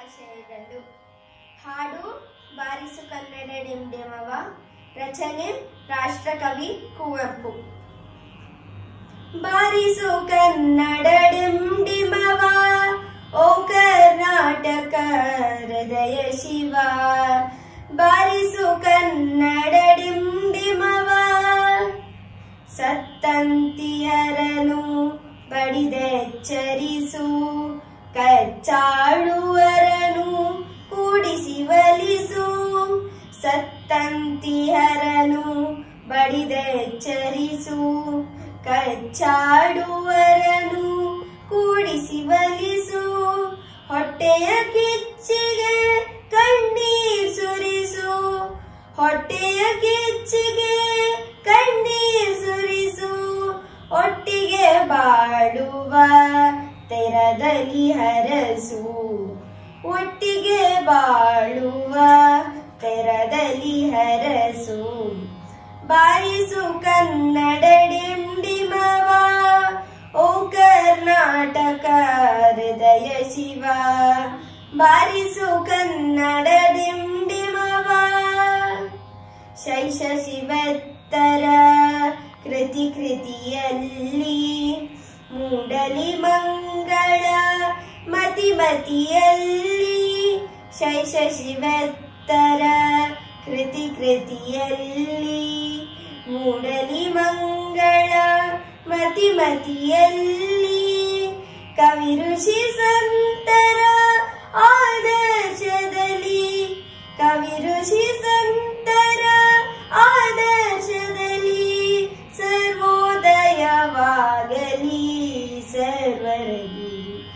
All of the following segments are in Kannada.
ಶುಭಾಶಯಗಳು ಹಾಡು ಬಾರಿಸು ಕನ್ನಡ ಡಿಂಡಿಮವ ರಚನೆ ರಾಷ್ಟ್ರಕವಿ ಕುವೆಂಪು ಬಾರಿಸು ಕನ್ನಡ ಡಿಂಡಿಮವ ಓ ಕರ್ನಾಟಕ ಹೃದಯ ಶಿವ ಬಾರಿಸು ಕನ್ನಡ ಡಿಂಡಿಮವ ಸತ್ತಂತಿಯರನು ಬಡಿದೆಚ್ಚರಿಸು ಕಚ್ಚಾಡುವರನು ಕೂಡಿಸಿ ಒಲಿಸು ಸತ್ತಂತಿಯರನು ಬಡಿದೆಚ್ಚರಿಸು ಕಚ್ಚಾಡುವರನು ಕೂಡಿಸಿ ಒಲಿಸು ಹೊಟ್ಟೆಯ ಕಿಚ್ಚಿಗೆ ಕಣ್ಣೀರ್ ಸುರಿಸು ಹೊಟ್ಟೆಯ ಕಿಚ್ಚಿಗೆ ಕಣ್ಣೀರ್ ಸುರಿಸು ಒಟ್ಟಿಗೆ ಬಾಳುವ ತೆರದಲ್ಲಿ ಹರಸು ಒಟ್ಟಿಗೆ ಬಾಳುವ ತೆರದಲ್ಲಿ ಹರಸು ಬಾರಿಸು ಕನ್ನಡ ಡಿಂಡಿಮವ ಓ ಕರ್ನಾಟಕ ಹೃದಯ ಶಿವ ಬಾರಿಸು ಕನ್ನಡ ಡಿಂಡಿಮವ ಶೈಶ ಶಿವತ್ತರ ಕೃತಿ ಕೃತಿಯಲ್ಲಿ ಮೂಡಲಿ ಮಂಗಳ ಮತಿ ಮತಿಯಲ್ಲಿ ಶೈಶ ಶಿವತ್ತರ ಕೃತಿ ಕೃತಿಯಲ್ಲಿ ಮೂಡಲಿ ಮಂಗಳ ಮತಿ ಮತಿಯಲ್ಲಿ ಕವಿ ಋಷಿ ಸಂತರ ಆದರ್ಶದಲ್ಲಿ ಕವಿ ಋಷಿ ಸಂತರ ಆದರ್ಶದಲ್ಲಿ ಸರ್ವೋದಯವಾಗಲಿ ಸರ್ವರಲಿ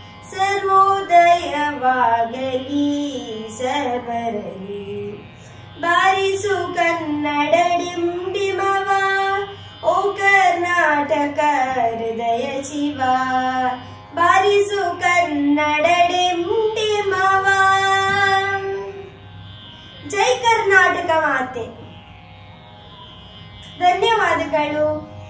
ಸರ್ವೋದಯವಾಗಲಿ ಸರ್ವರಲಿ ಬಾರಿಸು ಕನ್ನಡ ಡಿಂಡಿಮವ ಓ ಕರ್ನಾಟಕ ಹೃದಯ ಶಿವ ಬಾರಿಸು ಕನ್ನಡ ಡಿಂಡಿಮವ ಜೈ ಕರ್ನಾಟಕ ಮಾತೆ ಧನ್ಯವಾದಗಳು